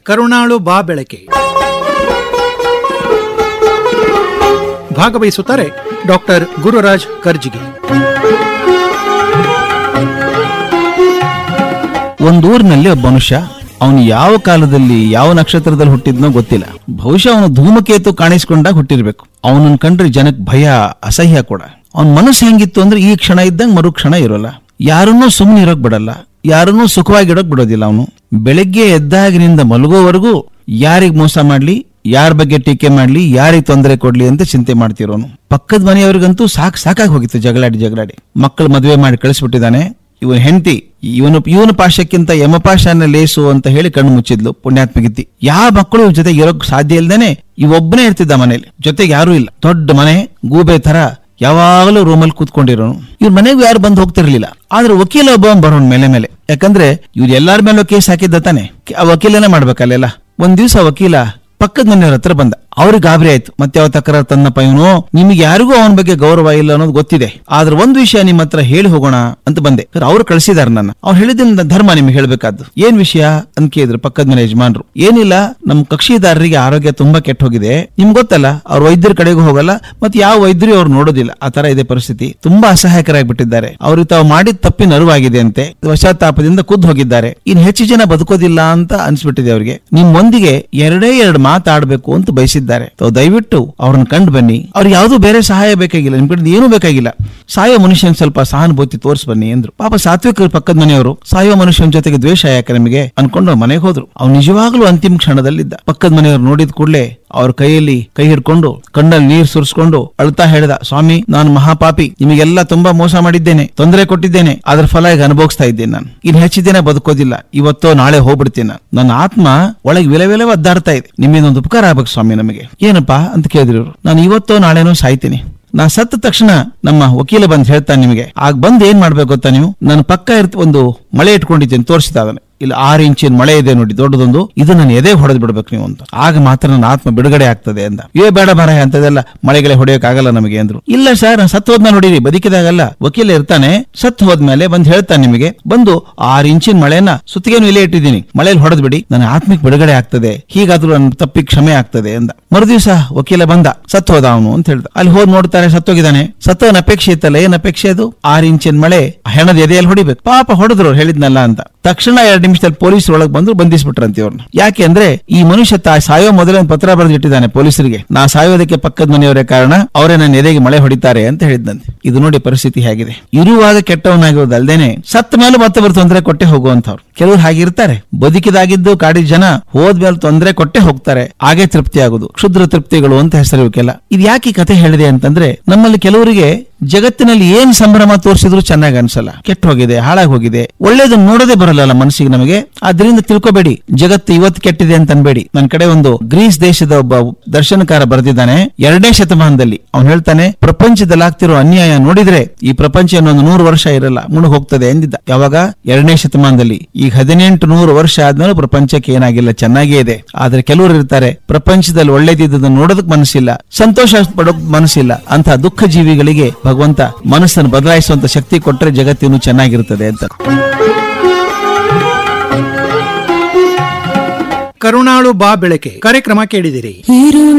ಕರುಣಾಳು ಬಾ ಬೆಳಕೆ ಭಾಗವಹಿಸುತ್ತಾರೆ ಡಾಕ್ಟರ್ ಗುರುರಾಜ್ ಕರ್ಜಿಗೆ ಒಂದೂರಿನಲ್ಲಿ ಒಬ್ಬ ಮನುಷ್ಯ ಅವನು ಯಾವ ಕಾಲದಲ್ಲಿ ಯಾವ ನಕ್ಷತ್ರದಲ್ಲಿ ಹುಟ್ಟಿದ್ನೋ ಗೊತ್ತಿಲ್ಲ ಬಹುಶಃ ಅವನು ಧೂಮಕೇತು ಕಾಣಿಸ್ಕೊಂಡಾಗ ಹುಟ್ಟಿರ್ಬೇಕು ಅವನನ್ನ ಕಂಡ್ರೆ ಜನಕ್ಕೆ ಭಯ ಅಸಹ್ಯ ಕೂಡ ಅವನ ಮನಸ್ಸು ಹೆಂಗಿತ್ತು ಅಂದ್ರೆ ಈ ಕ್ಷಣ ಇದ್ದಂಗೆ ಮರು ಕ್ಷಣ ಇರೋಲ್ಲ ಯಾರನ್ನೂ ಸುಮ್ಮನೆ ಇರೋಕ್ ಬಿಡಲ್ಲ ಯಾರನ್ನೂ ಸುಖವಾಗಿಡೋಕ್ ಬಿಡೋದಿಲ್ಲ ಅವನು ಬೆಳಗ್ಗೆ ಎದ್ದಾಗಿನಿಂದ ಮಲಗೋವರೆಗೂ ಯಾರಿಗ್ ಮೋಸ ಮಾಡ್ಲಿ ಯಾರ ಬಗ್ಗೆ ಟೀಕೆ ಮಾಡ್ಲಿ ಯಾರಿಗೆ ತೊಂದರೆ ಕೊಡ್ಲಿ ಅಂತ ಚಿಂತೆ ಮಾಡ್ತಿರೋನು ಪಕ್ಕದ ಮನೆಯವ್ರಿಗಂತೂ ಸಾಕ್ ಸಾಕಾಗಿ ಹೋಗಿತ್ತು ಜಗಳಾಡಿ ಜಗಳಾಡಿ ಮಕ್ಕಳು ಮದುವೆ ಮಾಡಿ ಕಳಿಸ್ಬಿಟ್ಟಿದ್ದಾನೆ ಇವನ್ ಹೆಂಡತಿ ಇವನು ಇವನ ಪಾಶಕ್ಕಿಂತ ಯಮಪಾಶನ ಲೇಸು ಅಂತ ಹೇಳಿ ಕಣ್ಣು ಮುಚ್ಚಿದ್ಲು ಪುಣ್ಯಾತ್ಮಗಿತ್ತಿ ಯಾವ ಮಕ್ಕಳು ಇವ್ರ ಜೊತೆ ಇರೋಕ್ ಸಾಧ್ಯ ಇಲ್ದೇನೆ ಇವೊಬ್ಬನೇ ಇರ್ತಿದ್ದ ಮನೇಲಿ ಜೊತೆಗೆ ಯಾರು ಇಲ್ಲ ದೊಡ್ಡ ಮನೆ ಗೂಬೆ ತರ ಯಾವಾಗಲೂ ರೂಮಲ್ಲಿ ಕೂತ್ಕೊಂಡಿರೋನು ಇವ್ರ ಮನೆಗೂ ಯಾರು ಬಂದು ಹೋಗ್ತಿರ್ಲಿಲ್ಲ ಆದ್ರೆ ವಕೀಲ ಒಬ್ಬ ಬರೋನ್ ಮೇಲೆ ಮೇಲೆ ಯಾಕಂದ್ರೆ ಇವ್ರು ಎಲ್ಲಾರ ಮೇಲೂ ಕೇಸ್ ಹಾಕಿದ್ದ ತಾನೆ ಆ ವಕೀಲನೇ ಮಾಡ್ಬೇಕಲ್ಲೆಲ್ಲ ಒಂದ್ ದಿವ್ಸ ವಕೀಲ ಪಕ್ಕದ ಮನೆಯವ್ರ ಹತ್ರ ಬಂದ ಅವ್ರಿಗೆ ಗಾಬರಿ ಆಯ್ತು ಮತ್ತೆ ಯಾವ ತಕರಾರು ತನ್ನಪ್ಪ ಇವನು ನಿಮ್ಗೆ ಯಾರಿಗೂ ಅವನ ಬಗ್ಗೆ ಗೌರವ ಇಲ್ಲ ಅನ್ನೋದು ಗೊತ್ತಿದೆ ಆದ್ರೆ ಒಂದ್ ವಿಷಯ ನಿಮ್ಮ ಹತ್ರ ಹೇಳಿ ಹೋಗೋಣ ಅಂತ ಬಂದೆ ಅವ್ರು ಕಳ್ಸಿದಾರೆ ನನ್ನ ಅವ್ರು ಹೇಳಿದ ಧರ್ಮ ನಿಮ್ಗೆ ಹೇಳ್ಬೇಕಾದ್ದು ಏನ್ ವಿಷಯ ಅಂತ ಕೇಳಿದ್ರು ಪಕ್ಕದ ಮನೆ ಯಜಮಾನ್ರು ಏನಿಲ್ಲ ನಮ್ ಕಕ್ಷಿದಾರರಿಗೆ ಆರೋಗ್ಯ ತುಂಬಾ ಕೆಟ್ಟ ಹೋಗಿದೆ ನಿಮ್ಗೆ ಗೊತ್ತಲ್ಲ ಅವ್ರ ವೈದ್ಯರ ಕಡೆಗೂ ಹೋಗಲ್ಲ ಮತ್ತೆ ಯಾವ ವೈದ್ಯರು ಅವ್ರು ನೋಡೋದಿಲ್ಲ ಆ ತರ ಇದೆ ಪರಿಸ್ಥಿತಿ ತುಂಬಾ ಅಸಹಾಯಕರಾಗ್ಬಿಟ್ಟಿದ್ದಾರೆ ಅವ್ರಿಗೆ ತಾವು ಮಾಡಿದ ತಪ್ಪಿನ ಅರಿವಾಗಿದೆ ಅಂತೆ ಪಶ್ಚಾತ್ತಾಪದಿಂದ ಖುದ್ದು ಹೋಗಿದ್ದಾರೆ ಇನ್ ಹೆಚ್ಚು ಜನ ಬದುಕೋದಿಲ್ಲ ಅಂತ ಅನ್ಸ್ಬಿಟ್ಟಿದೆ ಅವ್ರಿಗೆ ನಿಮ್ಮೊಂದಿಗೆ ಎರಡೇ ಎರಡು ಮಾತಾಡ್ಬೇಕು ಅಂತ ಬಯಸಿದ್ದಾರೆ ತಾವು ದಯವಿಟ್ಟು ಅವ್ರನ್ನ ಕಂಡು ಬನ್ನಿ ಅವ್ರಿಗೆ ಯಾವ್ದು ಬೇರೆ ಸಹಾಯ ಬೇಕಾಗಿಲ್ಲ ನಿಮ್ ಕಡೆ ಏನೂ ಬೇಕಾಗಿಲ್ಲ ಸಾಯೋ ಮನುಷ್ಯನ್ ಸ್ವಲ್ಪ ಸಹಾನುಭೂತಿ ತೋರ್ಸ್ ಬನ್ನಿ ಅಂದ್ರು ಪಾಪ ಸಾತ್ವಿಕ ಪಕ್ಕದ ಮನೆಯವರು ಸಾಯೋ ಮನುಷ್ಯನ ಜೊತೆಗೆ ದ್ವೇಷ ಯಾಕೆ ನಮಗೆ ಅನ್ಕೊಂಡು ಮನೆಗೆ ಹೋದ್ರು ಅವ್ನು ನಿಜವಾಗ್ಲೂ ಅಂತಿಮ ಕ್ಷಣದಲ್ಲಿದ್ದ ಪಕ್ಕದ ಮನೆಯವರು ನೋಡಿದ ಕೂಡಲೇ ಅವ್ರ ಕೈಯಲ್ಲಿ ಕೈ ಹಿಡ್ಕೊಂಡು ಕಣ್ಣಲ್ಲಿ ನೀರ್ ಸುರಿಸ್ಕೊಂಡು ಅಳ್ತಾ ಹೇಳಿದ ಸ್ವಾಮಿ ನಾನು ಮಹಾಪಾಪಿ ನಿಮಗೆಲ್ಲ ತುಂಬಾ ಮೋಸ ಮಾಡಿದ್ದೇನೆ ತೊಂದರೆ ಕೊಟ್ಟಿದ್ದೇನೆ ಅದ್ರ ಫಲ ಈಗ ಅನುಭವಿಸ್ತಾ ಇದ್ದೇನೆ ನಾನು ಇನ್ ಹೆಚ್ಚು ದಿನ ಬದುಕೋದಿಲ್ಲ ಇವತ್ತೋ ನಾಳೆ ಹೋಗ್ಬಿಡ್ತೀನಿ ನಾನು ನನ್ನ ಆತ್ಮ ಒಳಗೆ ವಿಲೆ ವಿಲೆ ಒದ್ದಾಡ್ತಾ ಇದೆ ನಿಮ್ಮಿಂದ ಒಂದು ಉಪಕಾರ ಆಗ್ಬೇಕು ಸ್ವಾಮಿ ನಮಗೆ ಏನಪ್ಪಾ ಅಂತ ಕೇಳಿದ್ರು ಇವ್ರು. ನಾನು ಇವತ್ತೋ ನಾಳೆನೋ ಸಾಯ್ತೀನಿ ನಾ ಸತ್ತ ತಕ್ಷಣ ನಮ್ಮ ವಕೀಲ ಬಂದ್ ಹೇಳ್ತಾನೆ ನಿಮಗೆ ಆಗ ಬಂದ್ ಏನ್ ಮಾಡ್ಬೇಕು ಗೊತ್ತಾ ನೀವು ನನ್ನ ಪಕ್ಕ ಇರ್ತ ಒಂದು ಮಳೆ ಇಟ್ಕೊಂಡಿದ್ದೇನೆ ತೋರಿಸಿದ ಅದನ್ನ ಇಲ್ಲಿ ಆರು ಇಂಚಿನ ಮಳೆ ಇದೆ ನೋಡಿ ದೊಡ್ಡದೊಂದು ಇದು ನನ್ನ ಎದೆ ಹೊಡೆದ್ ಬಿಡ್ಬೇಕು ನೀವು ಅಂತ ಆಗ ಮಾತ್ರ ನನ್ನ ಆತ್ಮ ಬಿಡುಗಡೆ ಆಗ್ತದೆ ಅಂದ ಏ ಬೇಡ ಮರ ಅಂತದೆಲ್ಲ ಮಳೆಗಳೇ ಹೊಡೆಯೋಕ್ ಆಗಲ್ಲ ನಮಗೆ ಅಂದ್ರು ಇಲ್ಲ ಸರ್ ನಾನು ಸತ್ತು ಹೋದ್ಮೇಲೆ ನೋಡಿರಿ ಬದುಕಿದಾಗಲ್ಲ ವಕೀಲ ಇರ್ತಾನೆ ಸತ್ತು ಹೋದ್ಮೇಲೆ ಬಂದ್ ಹೇಳ್ತಾನೆ ನಿಮಗೆ ಬಂದು ಆರು ಇಂಚಿನ ಮಳೆನ ಸುತ್ತಿಗೆನು ಇಲ್ಲೇ ಇಟ್ಟಿದ್ದೀನಿ ಮಳೆಯಲ್ಲಿ ಹೊಡೆದ್ ಬಿಡಿ ನನ್ನ ಆತ್ಮಿಕ್ ಬಿಡುಗಡೆ ಆಗ್ತದೆ ಹೀಗಾದ್ರೂ ನನ್ನ ತಪ್ಪಿಗೆ ಕ್ಷಮೆ ಆಗ್ತದೆ ಅಂದ ಮರುದಿವ್ಸ ವಕೀಲ ಬಂದ ಸತ್ತು ಹೋದ ಅವನು ಅಂತ ಹೇಳ್ದ ಅಲ್ಲಿ ಹೋದ್ ನೋಡ್ತಾರೆ ಸತ್ತೋಗಿದ್ದಾನೆ ಸತ್ತವನ ಅಪೇಕ್ಷೆ ಇತ್ತಲ್ಲ ಏನ್ ಅಪೇಕ್ಷೆ ಅದು ಆರು ಇಂಚಿನ ಮಳೆ ಹೆಣದ ಎದೆಯಲ್ಲಿ ಹೊಡಿಬೇಕು ಪಾಪ ಹೊಡೆದ್ರು ಅವ್ರು ಹೇಳಿದ್ನಲ್ಲ ಅಂತ ತಕ್ಷಣ ಎರಡು ನಿಮಿಷದಲ್ಲಿ ಪೊಲೀಸ್ ಒಳಗೆ ಬಂದ್ರು ಬಂಧಿಸ್ಬಿಟ್ರಂತೆ ಇವ್ರನ್ನ ಯಾಕೆ ಅಂದ್ರೆ ಈ ಮನುಷ್ಯ ತಾ ಸಾಯೋ ಮೊದಲೇ ಒಂದು ಪತ್ರ ಬರೆದಿಟ್ಟಿದ್ದಾನೆ ಪೊಲೀಸರಿಗೆ ನಾ ಸಾಯೋದಕ್ಕೆ ಪಕ್ಕದ ಮನೆಯವರೇ ಕಾರಣ ಅವರೇ ನನ್ನ ಎದೆಗೆ ಮಳೆ ಹೊಡಿತಾರೆ ಅಂತ ಹೇಳಿದ್ದಂತೆ ಇದು ನೋಡಿ ಪರಿಸ್ಥಿತಿ ಹೇಗಿದೆ ಇರುವಾಗ ಕೆಟ್ಟವನಾಗಿರೋದಲ್ದೇನೆ ಸತ್ತ ಮೇಲೆ ಮತ್ತೊಬ್ಬರು ತೊಂದರೆ ಕೊಟ್ಟೆ ಹೋಗುವಂತವ್ರು ಕೆಲವರು ಹಾಗಿರ್ತಾರೆ ಬದುಕಿದಾಗಿದ್ದು ಕಾಡಿದ ಜನ ಹೋದ್ಮೇಲೆ ತೊಂದರೆ ಕೊಟ್ಟೆ ಹೋಗ್ತಾರೆ ಹಾಗೆ ತೃಪ್ತಿ ಆಗುದು ಕ್ಷುದ್ರ ತೃಪ್ತಿಗಳು ಅಂತ ಹೆಸರು ಇವಕ್ಕೆಲ್ಲ ಇದು ಯಾಕೆ ಈ ಕಥೆ ಹೇಳಿದೆ ಅಂತಂದ್ರೆ ನಮ್ಮಲ್ಲಿ ಕೆಲವರಿಗೆ ಜಗತ್ತಿನಲ್ಲಿ ಏನ್ ಸಂಭ್ರಮ ತೋರಿಸಿದ್ರು ಚೆನ್ನಾಗಿ ಅನ್ಸಲ್ಲ ಕೆಟ್ಟ ಹೋಗಿದೆ ಹಾಳಾಗಿ ಹೋಗಿದೆ ಒಳ್ಳೇದು ನೋಡೋದೇ ಬರಲ್ಲ ಮನಸ್ಸಿಗೆ ನಮಗೆ ಆದ್ರಿಂದ ತಿಳ್ಕೊಬೇಡಿ ಜಗತ್ತು ಇವತ್ತು ಕೆಟ್ಟಿದೆ ಅಂತ ಅನ್ಬೇಡಿ ನನ್ನ ಕಡೆ ಒಂದು ಗ್ರೀಸ್ ದೇಶದ ಒಬ್ಬ ದರ್ಶನಕಾರ ಬರೆದಿದ್ದಾನೆ ಎರಡನೇ ಶತಮಾನದಲ್ಲಿ ಅವನು ಹೇಳ್ತಾನೆ ಪ್ರಪಂಚದಲ್ಲಿ ಆಗ್ತಿರೋ ಅನ್ಯಾಯ ನೋಡಿದ್ರೆ ಈ ಪ್ರಪಂಚ ಇನ್ನೊಂದು ನೂರು ವರ್ಷ ಇರಲ್ಲ ಮುಳುಗ್ ಹೋಗ್ತದೆ ಎಂದಿದ್ದ ಯಾವಾಗ ಎರಡನೇ ಶತಮಾನದಲ್ಲಿ ಈಗ ಹದಿನೆಂಟು ನೂರು ವರ್ಷ ಆದ್ಮೇಲೆ ಪ್ರಪಂಚಕ್ಕೆ ಏನಾಗಿಲ್ಲ ಚೆನ್ನಾಗೇ ಇದೆ ಆದ್ರೆ ಕೆಲವರು ಇರ್ತಾರೆ ಪ್ರಪಂಚದಲ್ಲಿ ಒಳ್ಳೇದಿದ್ದನ್ನು ನೋಡೋದಕ್ ಮನಸ್ಸಿಲ್ಲ ಸಂತೋಷ ಪಡೋಕ್ ಮನಸ್ಸಿಲ್ಲ ಅಂತ ದುಃಖ ಜೀವಿಗಳಿಗೆ ಭಗವಂತ ಮನಸ್ಸನ್ನು ಬದಲಾಯಿಸುವಂತ ಶಕ್ತಿ ಕೊಟ್ಟರೆ ಜಗತ್ತಿನೂ ಚೆನ್ನಾಗಿರುತ್ತದೆ ಅಂತ ಕರುಣಾಳು ಬಾ ಬೆಳಕೆ ಕಾರ್ಯಕ್ರಮ ಕೇಳಿದಿರಿ